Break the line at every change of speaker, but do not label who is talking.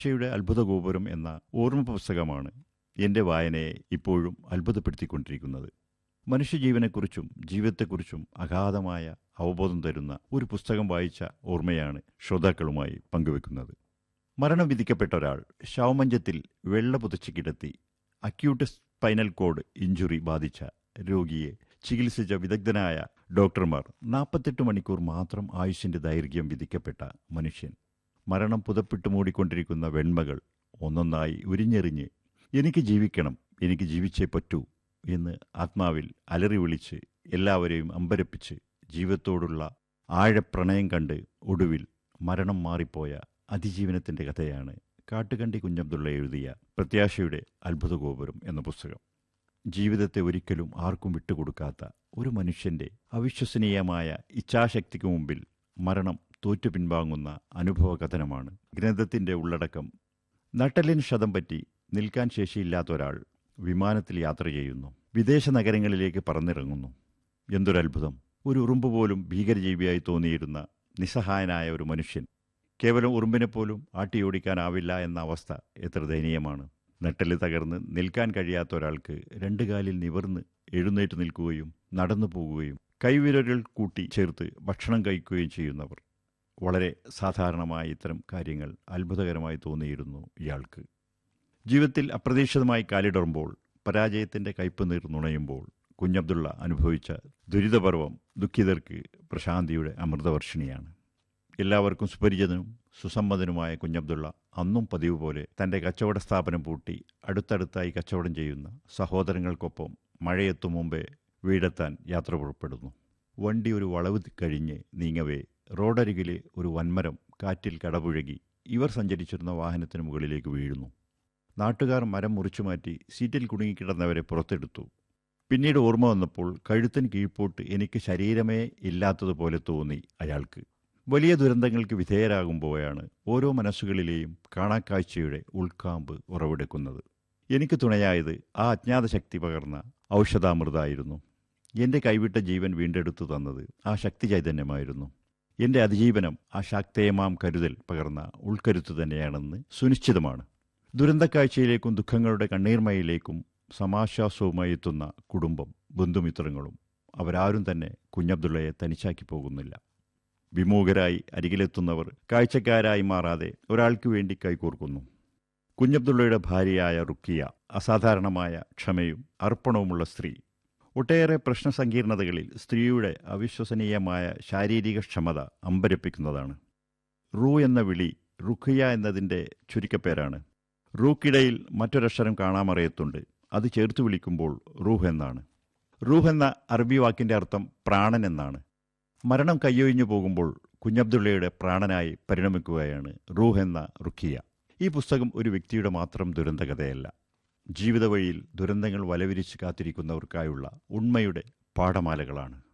യുടെ അത്ഭുതഗോപുരം എന്ന ഓർമ്മ പുസ്തകമാണ് എൻ്റെ വായനയെ ഇപ്പോഴും അത്ഭുതപ്പെടുത്തിക്കൊണ്ടിരിക്കുന്നത് മനുഷ്യജീവനെക്കുറിച്ചും ജീവിതത്തെക്കുറിച്ചും അഗാധമായ അവബോധം തരുന്ന ഒരു പുസ്തകം വായിച്ച ഓർമ്മയാണ് ശ്രോതാക്കളുമായി പങ്കുവെക്കുന്നത് മരണം വിധിക്കപ്പെട്ട ഒരാൾ ശവമഞ്ചത്തിൽ വെള്ള പുതച്ച് കിടത്തി അക്യൂട്ട് സ്പൈനൽ കോഡ് ഇഞ്ചുറി ബാധിച്ച രോഗിയെ ചികിത്സിച്ച വിദഗ്ധനായ ഡോക്ടർമാർ നാൽപ്പത്തെട്ട് മണിക്കൂർ മാത്രം ആയുഷിന്റെ ദൈർഘ്യം വിധിക്കപ്പെട്ട മനുഷ്യൻ മരണം പുതപ്പിട്ട് മൂടിക്കൊണ്ടിരിക്കുന്ന വെണ്മകൾ ഒന്നൊന്നായി ഉരിഞ്ഞെറിഞ്ഞ് എനിക്ക് ജീവിക്കണം എനിക്ക് ജീവിച്ചേ പറ്റൂ എന്ന് ആത്മാവിൽ അലറി വിളിച്ച് എല്ലാവരെയും അമ്പരപ്പിച്ച് ജീവിതത്തോടുള്ള ആഴപ്രണയം കണ്ട് ഒടുവിൽ മരണം മാറിപ്പോയ അതിജീവനത്തിന്റെ കഥയാണ് കാട്ടുകണ്ടി കുഞ്ഞബ്ദുള്ള എഴുതിയ പ്രത്യാശയുടെ അത്ഭുതഗോപുരം എന്ന പുസ്തകം ജീവിതത്തെ ഒരിക്കലും ആർക്കും വിട്ടുകൊടുക്കാത്ത ഒരു മനുഷ്യന്റെ അവിശ്വസനീയമായ ഇച്ഛാശക്തിക്ക് മുമ്പിൽ മരണം തോറ്റു പിൻവാങ്ങുന്ന അനുഭവ കഥനമാണ് ഗ്രന്ഥത്തിന്റെ ഉള്ളടക്കം നട്ടലിന് ക്ഷതം പറ്റി നിൽക്കാൻ ശേഷിയില്ലാത്ത ഒരാൾ വിമാനത്തിൽ യാത്ര ചെയ്യുന്നു വിദേശ നഗരങ്ങളിലേക്ക് പറന്നിറങ്ങുന്നു എന്തൊരത്ഭുതം ഒരു ഉറുമ്പ് പോലും ഭീകരജീവിയായി തോന്നിയിരുന്ന നിസ്സഹായനായ ഒരു മനുഷ്യൻ കേവലം ഉറുമ്പിനെ പോലും ആട്ടിയോടിക്കാനാവില്ല എന്ന അവസ്ഥ എത്ര ദയനീയമാണ് നെട്ടല് തകർന്ന് നിൽക്കാൻ കഴിയാത്ത ഒരാൾക്ക് രണ്ട് കാലിൽ നിവർന്ന് എഴുന്നേറ്റ് നിൽക്കുകയും നടന്നു പോകുകയും കൈവിരലുകൾ കൂട്ടി ചേർത്ത് ഭക്ഷണം കഴിക്കുകയും ചെയ്യുന്നവർ വളരെ സാധാരണമായ ഇത്തരം കാര്യങ്ങൾ അത്ഭുതകരമായി തോന്നിയിരുന്നു ഇയാൾക്ക് ജീവിതത്തിൽ അപ്രതീക്ഷിതമായി കാലിടറുമ്പോൾ പരാജയത്തിന്റെ കയ്പ് നീർ നുണയുമ്പോൾ കുഞ്ഞബ്ദുള്ള അനുഭവിച്ച ദുരിതപർവം ദുഃഖിതർക്ക് പ്രശാന്തിയുടെ അമൃതവർഷിണിയാണ് എല്ലാവർക്കും സുപരിചിതനും സുസമ്മതനുമായ കുഞ്ഞബ്ദുള്ള അന്നും പതിവ് പോലെ തന്റെ കച്ചവട സ്ഥാപനം പൂട്ടി അടുത്തടുത്തായി കച്ചവടം ചെയ്യുന്ന സഹോദരങ്ങൾക്കൊപ്പം മഴയെത്തും മുമ്പേ വീടെത്താൻ യാത്ര പുറപ്പെടുന്നു വണ്ടി ഒരു വളവ് കഴിഞ്ഞ് നീങ്ങവേ റോഡരികിലെ ഒരു വൻമരം കാറ്റിൽ കടപുഴകി ഇവർ സഞ്ചരിച്ചിരുന്ന വാഹനത്തിന് മുകളിലേക്ക് വീഴുന്നു നാട്ടുകാർ മരം മുറിച്ചു മാറ്റി സീറ്റിൽ കുടുങ്ങിക്കിടന്നവരെ പുറത്തെടുത്തു പിന്നീട് ഓർമ്മ വന്നപ്പോൾ കഴുത്തിന് കീഴ്പോട്ട് എനിക്ക് ശരീരമേ ഇല്ലാത്തതുപോലെ തോന്നി അയാൾക്ക് വലിയ ദുരന്തങ്ങൾക്ക് വിധേയരാകുമ്പോഴാണ് ഓരോ മനസ്സുകളിലെയും കാണാക്കാഴ്ചയുടെ ഉൾക്കാമ്പ് ഉറവെടുക്കുന്നത് എനിക്ക് തുണയായത് ആ അജ്ഞാത ശക്തി പകർന്ന ഔഷധാമൃതായിരുന്നു എൻ്റെ കൈവിട്ട ജീവൻ വീണ്ടെടുത്തു തന്നത് ആ ശക്തി ചൈതന്യമായിരുന്നു എൻ്റെ അതിജീവനം ആ ശാക്തേയമാം കരുതൽ പകർന്ന ഉൾക്കരുത്ത് തന്നെയാണെന്ന് സുനിശ്ചിതമാണ് ദുരന്തക്കാഴ്ചയിലേക്കും ദുഃഖങ്ങളുടെ കണ്ണീർമയിലേക്കും സമാശ്വാസവുമായി എത്തുന്ന കുടുംബം ബന്ധുമിത്രങ്ങളും അവരാരും തന്നെ കുഞ്ഞബ്ദുള്ളയെ തനിച്ചാക്കി പോകുന്നില്ല വിമൂഖരായി അരികിലെത്തുന്നവർ കാഴ്ചക്കാരായി മാറാതെ ഒരാൾക്ക് വേണ്ടി കൈകോർക്കുന്നു കുഞ്ഞബ്ദുള്ളയുടെ ഭാര്യയായ റുക്കിയ അസാധാരണമായ ക്ഷമയും അർപ്പണവുമുള്ള സ്ത്രീ ഒട്ടേറെ പ്രശ്നസങ്കീർണതകളിൽ സ്ത്രീയുടെ അവിശ്വസനീയമായ ശാരീരിക ക്ഷമത അമ്പരപ്പിക്കുന്നതാണ് റൂ എന്ന വിളി റുഖിയ എന്നതിൻ്റെ ചുരുക്കപ്പേരാണ് റൂക്കിടയിൽ മറ്റൊരക്ഷരം കാണാമറയത്തുണ്ട് അത് ചേർത്ത് വിളിക്കുമ്പോൾ റൂഹ് എന്നാണ് റൂഹ് എന്ന അറബി വാക്കിൻ്റെ അർത്ഥം പ്രാണൻ എന്നാണ് മരണം കയ്യൊഴിഞ്ഞു പോകുമ്പോൾ കുഞ്ഞബ്ദുള്ളയുടെ പ്രാണനായി പരിണമിക്കുകയാണ് റൂഹ് എന്ന റുഖിയ ഈ പുസ്തകം ഒരു വ്യക്തിയുടെ മാത്രം ദുരന്തകഥയല്ല ജീവിത വഴിയിൽ ദുരന്തങ്ങൾ വലവിരിച്ച് കാത്തിരിക്കുന്നവർക്കായുള്ള ഉണ്മയുടെ പാഠമാലകളാണ്